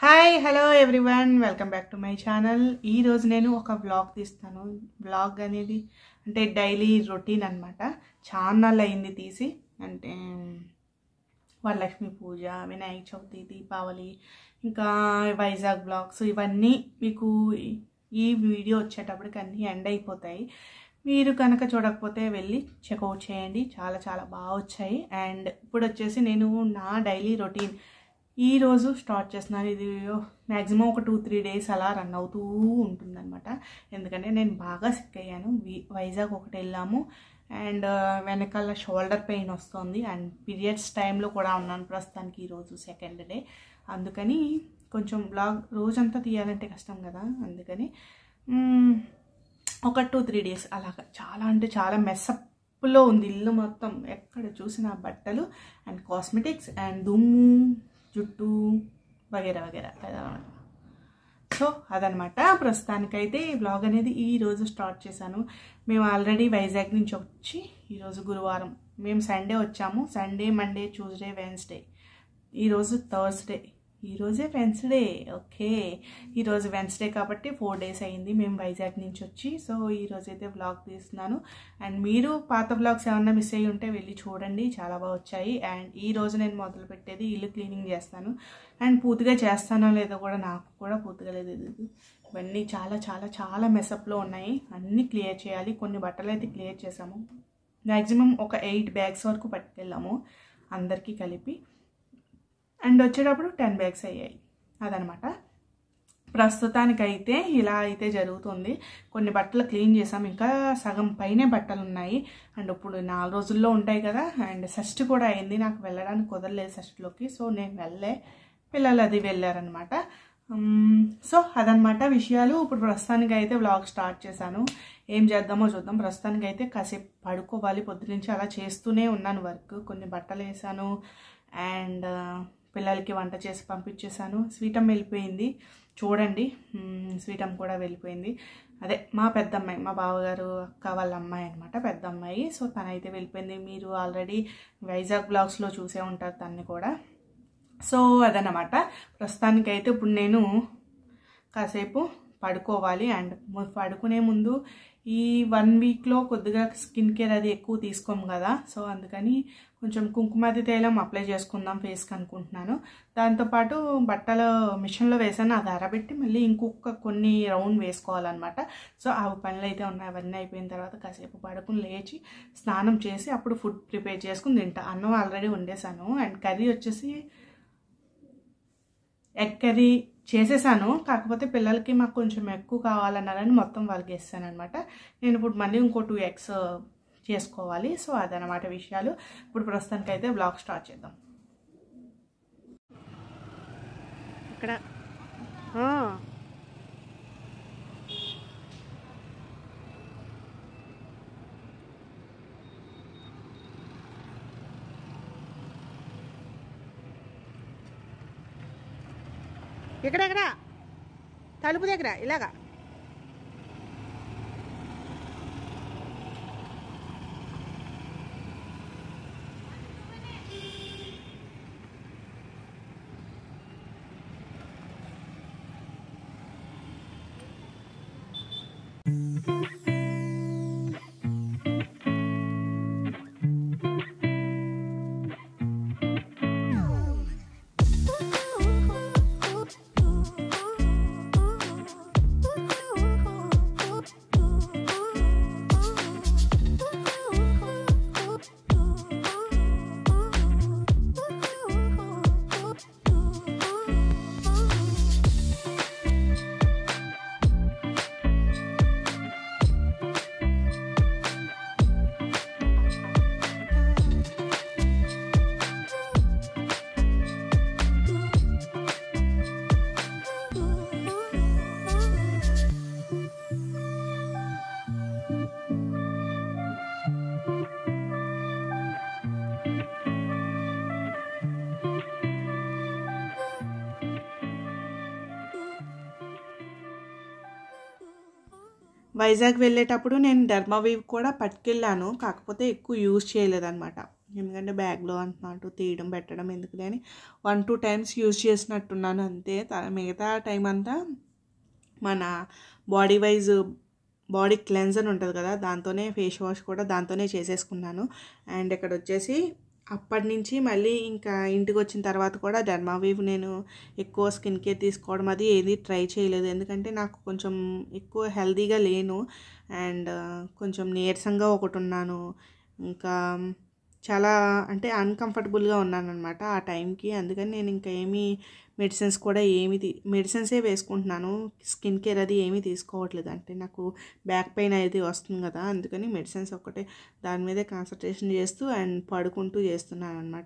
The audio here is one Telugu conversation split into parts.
Hi hello everyone welcome back to my channel ఈరోజు నేను ఒక బ్లాగ్ తీస్తాను బ్లాగ్ అనేది అంటే డైలీ రొటీన్ అనమాట ఛానల్ అయింది తీసి అంటే వరలక్ష్మి పూజ వినాయక చవితి దీపావళి ఇంకా వైజాగ్ బ్లాగ్స్ ఇవన్నీ మీకు ఈ వీడియో వచ్చేటప్పటికి అన్నీ ఎండ్ అయిపోతాయి మీరు కనుక చూడకపోతే వెళ్ళి చెక్అవుట్ చేయండి చాలా చాలా బాగా వచ్చాయి అండ్ ఇప్పుడు వచ్చేసి నేను నా డైలీ రొటీన్ ఈ రోజు స్టార్ట్ చేస్తున్నాను ఇది మ్యాక్సిమం ఒక టూ త్రీ డేస్ అలా రన్ అవుతూ ఉంటుందన్నమాట ఎందుకంటే నేను బాగా సిక్ అయ్యాను వి- వైజాగ్ ఒకటి వెళ్ళాము అండ్ వెనకాల షోల్డర్ పెయిన్ వస్తుంది అండ్ పీరియడ్స్ టైంలో కూడా ఉన్నాను ప్రస్తుతానికి ఈరోజు సెకండ్ డే అందుకని కొంచెం బ్లాగ్ రోజంతా తీయాలంటే కష్టం కదా అందుకని మ్మ్, ఒక టూ త్రీ డేస్ అలాగా చాలా అంటే చాలా మెస్సప్లో ఉంది ఇల్లు మొత్తం ఎక్కడ చూసిన బట్టలు అండ్ కాస్మెటిక్స్ అండ్ దుమ్ము జుట్టు వగేరా వగేరా కదా సో అదనమాట ప్రస్తుతానికైతే ఈ బ్లాగ్ అనేది ఈ రోజు స్టార్ట్ చేశాను మేము ఆల్రెడీ వైజాగ్ నుంచి వచ్చి ఈరోజు గురువారం మేము సండే వచ్చాము సండే మండే ట్యూస్డే వెన్స్డే ఈరోజు థర్స్డే ఈరోజే వెన్స్డే ఓకే ఈరోజు వెన్స్డే కాబట్టి ఫోర్ డేస్ అయింది మేము వైజాగ్ నుంచి వచ్చి సో ఈరోజు అయితే బ్లాగ్ తీస్తున్నాను అండ్ మీరు పాత బ్లాగ్స్ ఏమన్నా మిస్ అయ్యి ఉంటే వెళ్ళి చూడండి చాలా బాగా వచ్చాయి అండ్ ఈ రోజు నేను మొదలు పెట్టేది ఇల్లు క్లీనింగ్ చేస్తాను అండ్ పూర్తిగా చేస్తానో లేదో కూడా నాకు కూడా పూర్తిగా లేదు ఇది. ఇవన్నీ చాలా చాలా చాలా మెసప్లో ఉన్నాయి అన్నీ క్లియర్ చేయాలి కొన్ని బట్టలు అయితే క్లియర్ చేసాము మ్యాక్సిమం ఒక ఎయిట్ బ్యాగ్స్ వరకు పట్టుకెళ్ళాము అందరికీ కలిపి అండ్ వచ్చేటప్పుడు టెన్ బ్యాగ్స్ అయ్యాయి అదనమాట ప్రస్తుతానికైతే ఇలా అయితే జరుగుతుంది కొన్ని బట్టలు క్లీన్ చేసాం ఇంకా సగం పైనే బట్టలు ఉన్నాయి అండ్ ఇప్పుడు నాలుగు రోజుల్లో ఉంటాయి కదా అండ్ షష్ఠి కూడా అయింది నాకు వెళ్ళడానికి కుదరలేదు షష్ఠిలోకి సో నేను వెళ్ళే పిల్లలు అది వెళ్ళారనమాట సో అదనమాట విషయాలు ఇప్పుడు ప్రస్తుతానికి అయితే వ్లాగ్ స్టార్ట్ చేశాను ఏం చేద్దామో చూద్దాం ప్రస్తుతానికి అయితే కాసేపు పడుకోవాలి పొద్దునుంచి అలా చేస్తూనే ఉన్నాను వర్క్ కొన్ని బట్టలు వేసాను అండ్ పిల్లలకి వంట చేసి పంపించేశాను స్వీటమ్ వెళ్ళిపోయింది చూడండి మ్మ్, స్వీటమ్ కూడా వెళ్ళిపోయింది అదే మా పెద్ద అమ్మాయి మా బావగారు అక్క వాళ్ళ అమ్మాయి అనమాట పెద్ద అమ్మాయి సో తనైతే వెళ్ళిపోయింది మీరు ఆల్రెడీ వైజాగ్ బ్లాగ్స్లో చూసే ఉంటారు తన్ని కూడా సో అదనమాట ప్రస్తుతానికైతే ఇప్పుడు నేను కాసేపు పడుకోవాలి అండ్ ము- పడుకునే ముందు ఈ వన్ వీక్లో కొద్దిగా స్కిన్ కేర్ అది ఎక్కువ తీసుకోము కదా సో అందుకని కొంచెం కుంకుమాది తైలం అప్లై చేసుకుందాం ఫేస్కి అనుకుంటున్నాను దాంతోపాటు బట్టలు మిషన్లో వేసాను అది ఆరబెట్టి మళ్ళీ ఇంకొక కొన్ని రౌండ్ వేసుకోవాలన్నమాట సో ఆ పనులు అయితే ఉన్నాయి అవన్నీ అయిపోయిన తర్వాత కాసేపు పడుకుని లేచి స్నానం చేసి అప్పుడు ఫుడ్ ప్రిపేర్ చేసుకుని తింటా అన్నం ఆల్రెడీ వండేసాను అండ్ కర్రీ వచ్చేసి ఎగ్ కర్రీ చేసేసాను కాకపోతే పిల్లలకి మాకు కొంచెం ఎక్కువ కావాలన్నారని మొత్తం వాళ్ళకి వేస్తాను అనమాట నేను ఇప్పుడు మళ్ళీ ఇంకో టూ ఎగ్స్ చేసుకోవాలి సో అదనమాట విషయాలు ఇప్పుడు ప్రస్తుతానికి అయితే బ్లాగ్ స్టార్ట్ చేద్దాం ఇక్కడ ఆ. ఎక్కడెక్కడ తలుపు దగ్గర ఇలాగా వైజాగ్ వెళ్ళేటప్పుడు నేను డర్మావీవ్ కూడా పట్టుకెళ్ళాను కాకపోతే ఎక్కువ యూజ్ చేయలేదన్నమాట ఎందుకంటే బ్యాగ్లో అంటున్నట్టు తీయడం పెట్టడం ఎందుకులే అని వన్ టూ టైమ్స్ యూజ్ చేసినట్టున్నాను అంతే త- మిగతా టైం అంతా మన బాడీ వైజ్ బాడీ క్లెన్జర్ ఉంటుంది కదా దాంతోనే ఫేస్ వాష్ కూడా దాంతోనే చేసేసుకున్నాను అండ్ ఇక్కడ వచ్చేసి అప్పటి నుంచి మళ్ళీ ఇంకా ఇంటికి వచ్చిన తర్వాత కూడా డర్మావీవ్ నేను ఎక్కువ స్కిన్ కేర్ తీసుకోవడం అది ఏది ట్రై చేయలేదు ఎందుకంటే నాకు కొంచెం ఎక్కువ హెల్తీగా లేను అండ్ కొంచెం నీరసంగా ఒకటి ఉన్నాను ఇంకా చాలా అంటే అన్కంఫర్టబుల్గా ఉన్నాను అనమాట ఆ టైంకి అందుకని నేను ఇంకా ఏమీ మెడిసిన్స్ కూడా ఏమి తీ మెడిసిన్సే వేసుకుంటున్నాను స్కిన్ కేర్ అది ఏమీ తీసుకోవట్లేదు అంటే నాకు బ్యాక్ పెయిన్ అనేది వస్తుంది కదా అందుకని మెడిసిన్స్ ఒక్కటే దాని మీదే కాన్సన్ట్రేషన్ చేస్తూ అండ్ పడుకుంటూ చేస్తున్నాను అనమాట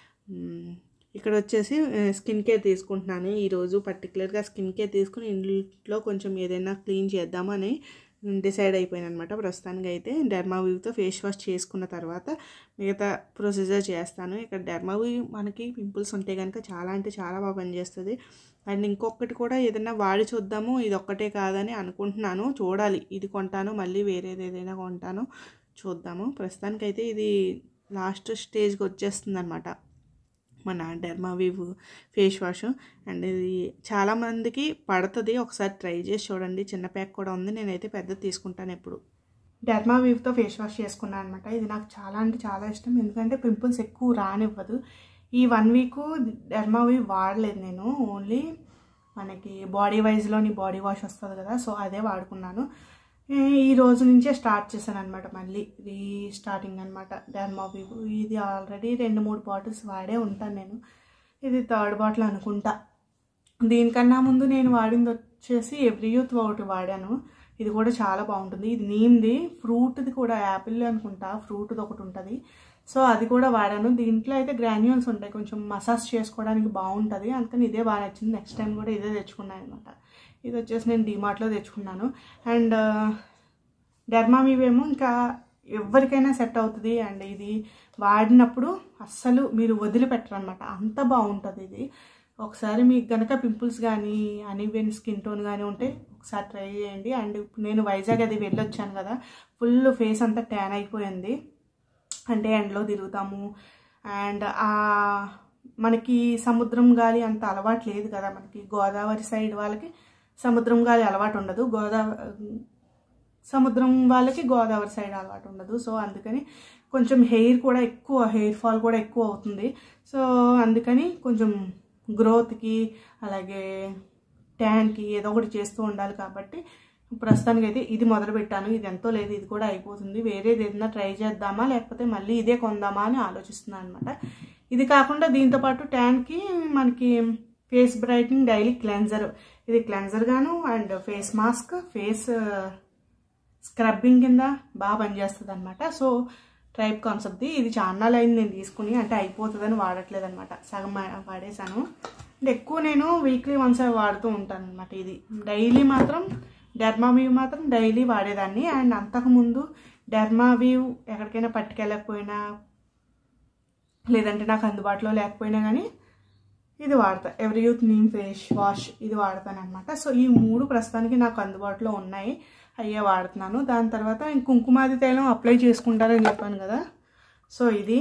ఇక్కడ వచ్చేసి స్కిన్ కేర్ తీసుకుంటున్నాను ఈరోజు పర్టికులర్గా స్కిన్ కేర్ తీసుకుని ఇంట్లో కొంచెం ఏదైనా క్లీన్ చేద్దామని డిసైడ్ అయిపోయాను అనమాట ప్రస్తుతానికి అయితే డెర్మావీవ్తో ఫేస్ వాష్ చేసుకున్న తర్వాత మిగతా ప్రొసీజర్ చేస్తాను ఇక్కడ డెర్మావీవ్ మనకి పింపుల్స్ ఉంటే కనుక చాలా అంటే చాలా బాగా పనిచేస్తుంది అండ్ ఇంకొకటి కూడా ఏదైనా వాడి చూద్దాము ఇది ఒక్కటే కాదని అనుకుంటున్నాను చూడాలి ఇది కొంటాను మళ్ళీ వేరేది ఏదైనా కొంటాను చూద్దాము ప్రస్తుతానికైతే ఇది లాస్ట్ స్టేజ్కి వచ్చేస్తుంది అనమాట మన డెర్మావివ్ ఫేస్ వాష్ అండ్ ఇది చాలామందికి పడుతుంది ఒకసారి ట్రై చేసి చూడండి చిన్న ప్యాక్ కూడా ఉంది నేనైతే పెద్దది తీసుకుంటాను ఎప్పుడు డెర్మావివ్తో ఫేస్ వాష్ చేసుకున్నాను అనమాట ఇది నాకు చాలా అంటే చాలా ఇష్టం ఎందుకంటే పింపుల్స్ ఎక్కువ రానివ్వదు ఈ వన్ వీక్ డెర్మావివ్ వాడలేదు నేను ఓన్లీ మనకి బాడీ వైజ్లోని బాడీ వాష్ వస్తుంది కదా సో అదే వాడుకున్నాను ఈ- ఈ రోజు నుంచే స్టార్ట్ చేశాను అనమాట మళ్ళీ రీస్టార్టింగ్ అనమాట డెర్మావివ్ ఇది ఆల్రెడీ రెండు మూడు బాటిల్స్ వాడే ఉంటాను నేను ఇది థర్డ్ బాటిల్ అనుకుంటా దీనికన్నా ముందు నేను వాడింది వచ్చేసి ఎవ్రీ యూత్ ఒకటి వాడాను ఇది కూడా చాలా బాగుంటుంది ఇది నీమ్ది ఫ్రూట్ది కూడా యాపిల్ అనుకుంటా ఫ్రూట్ది ఒకటి ఉంటుంది సో అది కూడా వాడాను దీంట్లో అయితే గ్రాన్యూల్స్ ఉంటాయి కొంచెం మసాజ్ చేసుకోవడానికి బాగుంటుంది అందుకని ఇదే బాగా నచ్చింది నెక్స్ట్ టైం కూడా ఇదే తెచ్చుకున్నాను అనమాట ఇది వచ్చేసి నేను డిమార్ట్లో తెచ్చుకున్నాను అండ్ డెర్మామీవేమో ఇంకా ఎవరికైనా సెట్ అవుతుంది అండ్ ఇది వాడినప్పుడు అస్సలు మీరు వదిలిపెట్టరు అనమాట అంత బాగుంటుంది ఇది ఒకసారి మీకు గనక పింపుల్స్ కానీ అనివెన్ స్కిన్ టోన్ కానీ ఉంటే ఒకసారి ట్రై చేయండి అండ్ ఇప్పుడు నేను వైజాగ్ అది వెళ్ళొచ్చాను కదా ఫుల్ ఫేస్ అంతా ట్యాన్ అయిపోయింది అంటే ఎండలో తిరుగుతాము అండ్ ఆ మనకి సముద్రం గాలి అంత అలవాటు లేదు కదా మనకి గోదావరి సైడ్ వాళ్ళకి సముద్రం గాలి అలవాటు ఉండదు గోదావరి సముద్రం వాళ్ళకి గోదావరి సైడ్ అలవాటు ఉండదు సో అందుకని కొంచెం హెయిర్ కూడా ఎక్కువ హెయిర్ ఫాల్ కూడా ఎక్కువ అవుతుంది సో అందుకని కొంచెం గ్రోత్కి అలాగే ట్యాన్కి ఏదో ఒకటి చేస్తూ ఉండాలి కాబట్టి ప్రస్తుతానికి అయితే ఇది మొదలు పెట్టాను ఇది ఎంతో లేదు ఇది కూడా అయిపోతుంది వేరేది ఏదైనా ట్రై చేద్దామా లేకపోతే మళ్ళీ ఇదే కొందామా అని ఆలోచిస్తున్నాను అనమాట ఇది కాకుండా దీంతో పాటు ట్యాన్కి మనకి ఫేస్ బ్రైట్నింగ్ డైలీ క్లెన్జర్ ఇది క్లెన్జర్ గాను and face mask face scrubbing కింద బాగా పనిచేస్తుంది అనమాట సో ట్రైబ్ కాన్సెప్ట్ది ఇది చాలా అయింది నేను తీసుకుని అంటే అయిపోతుందని వాడట్లేదు అనమాట సగం వా- వాడేశాను అంటే ఎక్కువ నేను వీక్లీ వన్స్ వాడుతూ ఉంటాను అనమాట ఇది డైలీ మాత్రం డెర్మావీవ్ మాత్రం డైలీ వాడేదాన్ని అండ్ అంతకుముందు డెర్మావీవ్ ఎక్కడికైనా పట్టుకెళ్ళకపోయినా లేదంటే నాకు అందుబాటులో లేకపోయినా కానీ ఇది వాడతా ఎవరి యూత్ నీమ్ ఫేస్ వాష్ ఇది వాడతాను అనమాట సో ఈ మూడు ప్రస్తుతానికి నాకు అందుబాటులో ఉన్నాయి అయ్యే వాడుతున్నాను దాని తర్వాత నేను కుంకుమాది తైలం అప్లై చేసుకుంటారని చెప్పాను కదా సో ఇది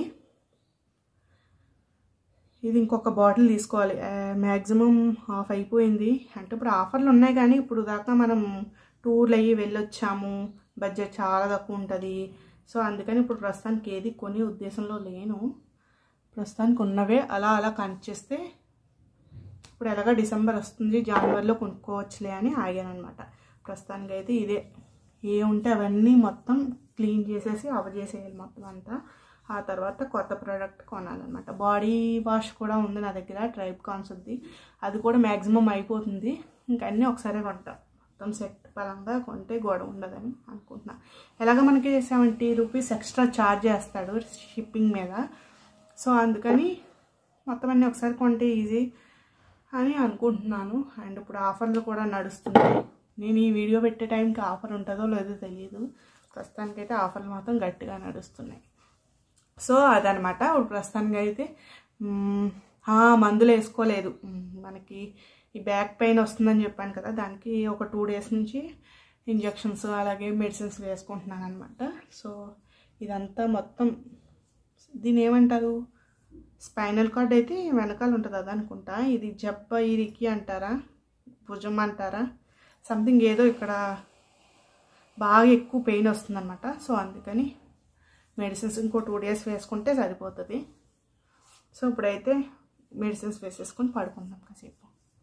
ఇది ఇంకొక బాటిల్ తీసుకోవాలి మ్యాక్సిమం హాఫ్ అయిపోయింది అంటే ఇప్పుడు ఆఫర్లు ఉన్నాయి కానీ ఇప్పుడు దాకా మనం టూర్లు అయ్యి వెళ్ళొచ్చాము బడ్జెట్ చాలా తక్కువ ఉంటుంది సో అందుకని ఇప్పుడు ప్రస్తుతానికి ఏది కొని ఉద్దేశంలో లేను ప్రస్తుతానికి ఉన్నవే అలా అలా కనెక్ట్ చేస్తే ఇప్పుడు ఎలాగ డిసెంబర్ వస్తుంది జనవరిలో కొనుక్కోవచ్చులే అని ఆగాను అనమాట ప్రస్తుతానికి అయితే ఇదే ఏ ఉంటే అవన్నీ మొత్తం క్లీన్ చేసేసి అవజేసేయాలి మొత్తం అంతా ఆ తర్వాత కొత్త ప్రోడక్ట్ కొనాలన్నమాట బాడీ వాష్ కూడా ఉంది నా దగ్గర ట్రైబ్ కాన్సెప్ట్ది అది కూడా మ్యాక్సిమం అయిపోతుంది ఇంకా అన్నీ ఒకసారి కొంటా మొత్తం సెట్ పరంగా కొంటే గొడవ ఉండదని అనుకుంటున్నా ఎలాగ మనకి సెవెంటీ రూపీస్ ఎక్స్ట్రా ఛార్జ్ చేస్తాడు షిప్పింగ్ మీద సో అందుకని మొత్తం అన్నీ ఒకసారి కొంటే ఈజీ అని అనుకుంటున్నాను అండ్ ఇప్పుడు ఆఫర్లు కూడా నడుస్తున్నాయి నేను ఈ వీడియో పెట్టే టైంకి ఆఫర్ ఉంటుందో లేదో తెలియదు ప్రస్తుతానికైతే ఆఫర్లు మాత్రం గట్టిగా నడుస్తున్నాయి సో అదనమాట ఇప్పుడు ప్రస్తుతానికి అయితే మ్మ్, ఆ, మందులు వేసుకోలేదు మ్మ్, మనకి ఈ బ్యాక్ పెయిన్ వస్తుందని చెప్పాను కదా దానికి ఒక టూ డేస్ నుంచి ఇంజెక్షన్స్ అలాగే మెడిసిన్స్ వేసుకుంటున్నాను అనమాట సో ఇదంతా మొత్తం దీని ఏమంటారు స్పైనల్ కార్డ్ అయితే వెనకాల ఉంటుంది అది అనుకుంటా ఇది జబ్బ ఇరికి అంటారా భుజం అంటారా సంథింగ్ ఏదో ఇక్కడ బాగా ఎక్కువ పెయిన్ వస్తుందన్నమాట సో అందుకని మెడిసిన్స్ ఇంకో టూ డేస్ వేసుకుంటే సరిపోతుంది సో ఇప్పుడైతే మెడిసిన్స్ వేసేసుకొని పడుకుందాం కాసేపు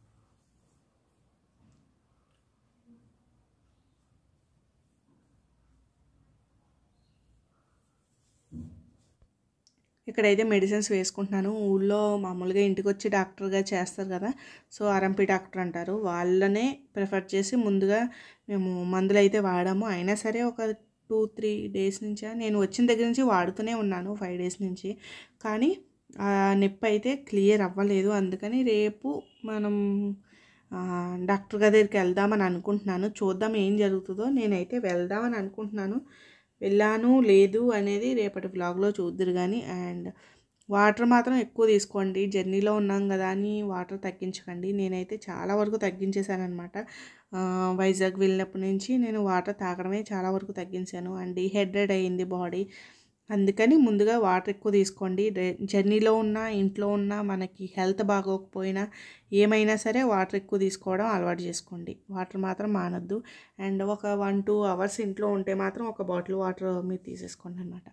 ఇక్కడైతే మెడిసిన్స్ వేసుకుంటున్నాను ఊళ్ళో మామూలుగా ఇంటికి వచ్చి డాక్టర్గా చేస్తారు కదా సో ఆర్ఎంపీ డాక్టర్ అంటారు వాళ్ళనే ప్రిఫర్ చేసి ముందుగా మేము మందులు అయితే వాడాము అయినా సరే ఒక టూ త్రీ డేస్ నుంచి నేను వచ్చిన దగ్గర నుంచి వాడుతూనే ఉన్నాను ఫైవ్ డేస్ నుంచి కానీ ఆ నొప్పి అయితే క్లియర్ అవ్వలేదు అందుకని రేపు మనం డాక్టర్ గారి దగ్గరికి వెళ్దామని అనుకుంటున్నాను చూద్దాం ఏం జరుగుతుందో నేనైతే వెళ్దామని అనుకుంటున్నాను వెళ్ళాను లేదు అనేది రేపటి వ్లాగ్లో చూద్దరు కానీ అండ్ వాటర్ మాత్రం ఎక్కువ తీసుకోండి జర్నీలో ఉన్నాం కదా అని వాటర్ తగ్గించకండి నేనైతే చాలా వరకు తగ్గించేశాను అనమాట వైజాగ్ వెళ్ళినప్పటి నుంచి నేను వాటర్ తాగడమే చాలా వరకు తగ్గించాను అండ్ డిహైడ్రేట్ అయ్యింది బాడీ అందుకని ముందుగా వాటర్ ఎక్కువ తీసుకోండి జర్నీలో ఉన్నా ఇంట్లో ఉన్నా మనకి హెల్త్ బాగోకపోయినా ఏమైనా సరే వాటర్ ఎక్కువ తీసుకోవడం అలవాటు చేసుకోండి వాటర్ మాత్రం మానద్దు అండ్ ఒక వన్ టూ అవర్స్ ఇంట్లో ఉంటే మాత్రం ఒక బాటిల్ వాటర్ మీరు తీసేసుకోండి అనమాట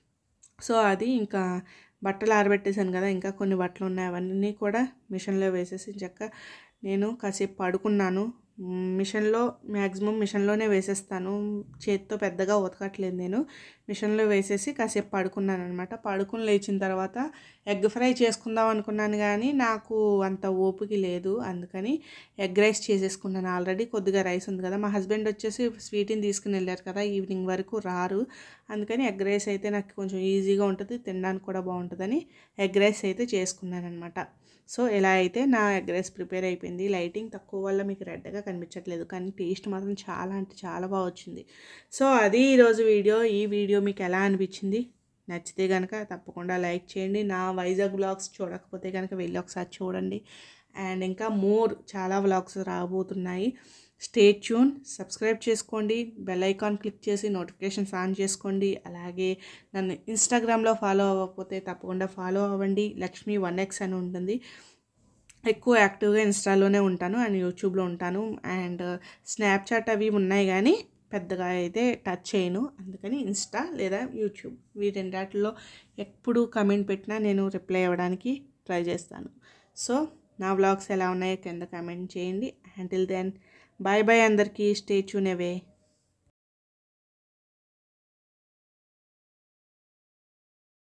సో అది ఇంకా బట్టలు ఆరబెట్టేశాను కదా ఇంకా కొన్ని బట్టలు ఉన్నాయి అవన్నీ కూడా మిషన్లో వేసేసి చక్క నేను కాసేపు పడుకున్నాను మిషన్లో మ్యాక్సిమం మిషన్లోనే వేసేస్తాను చేతితో పెద్దగా ఉతకట్లేదు నేను మిషన్లో వేసేసి కాసేపు పడుకున్నాను అనమాట పడుకుని లేచిన తర్వాత ఎగ్ ఫ్రై చేసుకుందాం అనుకున్నాను కానీ నాకు అంత ఓపిక లేదు అందుకని ఎగ్ రైస్ చేసేసుకున్నాను ఆల్రెడీ కొద్దిగా రైస్ ఉంది కదా మా హస్బెండ్ వచ్చేసి స్వీట్ని తీసుకుని వెళ్ళారు కదా ఈవినింగ్ వరకు రారు అందుకని ఎగ్ రైస్ అయితే నాకు కొంచెం ఈజీగా ఉంటుంది తినడానికి కూడా బాగుంటుందని ఎగ్ రైస్ అయితే చేసుకున్నాను అనమాట సో ఎలా అయితే నా ఎగ్ రైస్ ప్రిపేర్ అయిపోయింది లైటింగ్ తక్కువ వల్ల మీకు రెడ్గా కనిపించట్లేదు కానీ టేస్ట్ మాత్రం చాలా అంటే చాలా బాగా వచ్చింది సో అది ఈరోజు వీడియో ఈ వీడియో మీకు ఎలా అనిపించింది నచ్చితే కనుక తప్పకుండా లైక్ చేయండి నా వైజాగ్ బ్లాగ్స్ చూడకపోతే కనుక వెళ్ళి ఒకసారి చూడండి అండ్ ఇంకా మోర్ చాలా వ్లాగ్స్ రాబోతున్నాయి స్టే ట్యూన్ సబ్స్క్రైబ్ చేసుకోండి బెల్ ఐకాన్ క్లిక్ చేసి నోటిఫికేషన్స్ ఆన్ చేసుకోండి అలాగే నన్ను ఇన్స్టాగ్రామ్లో ఫాలో అవ్వకపోతే తప్పకుండా ఫాలో అవ్వండి లక్ష్మి వన్ ఎక్స్ అని ఉంటుంది ఎక్కువ యాక్టివ్గా ఇన్స్టాలోనే ఉంటాను అండ్ యూట్యూబ్లో ఉంటాను అండ్ స్నాప్చాట్ అవి ఉన్నాయి కానీ పెద్దగా అయితే టచ్ చేయను అందుకని ఇన్స్టా లేదా యూట్యూబ్ వీ రెండాటిలో ఎప్పుడు కమెంట్ పెట్టినా నేను రిప్లై అవ్వడానికి ట్రై చేస్తాను సో నా వ్లాగ్స్ ఎలా ఉన్నాయో కింద కమెంట్ చేయండి అంటిల్ దెన్ బాయ్ బాయ్ అందరికీ స్టే ట్యూన్ అవే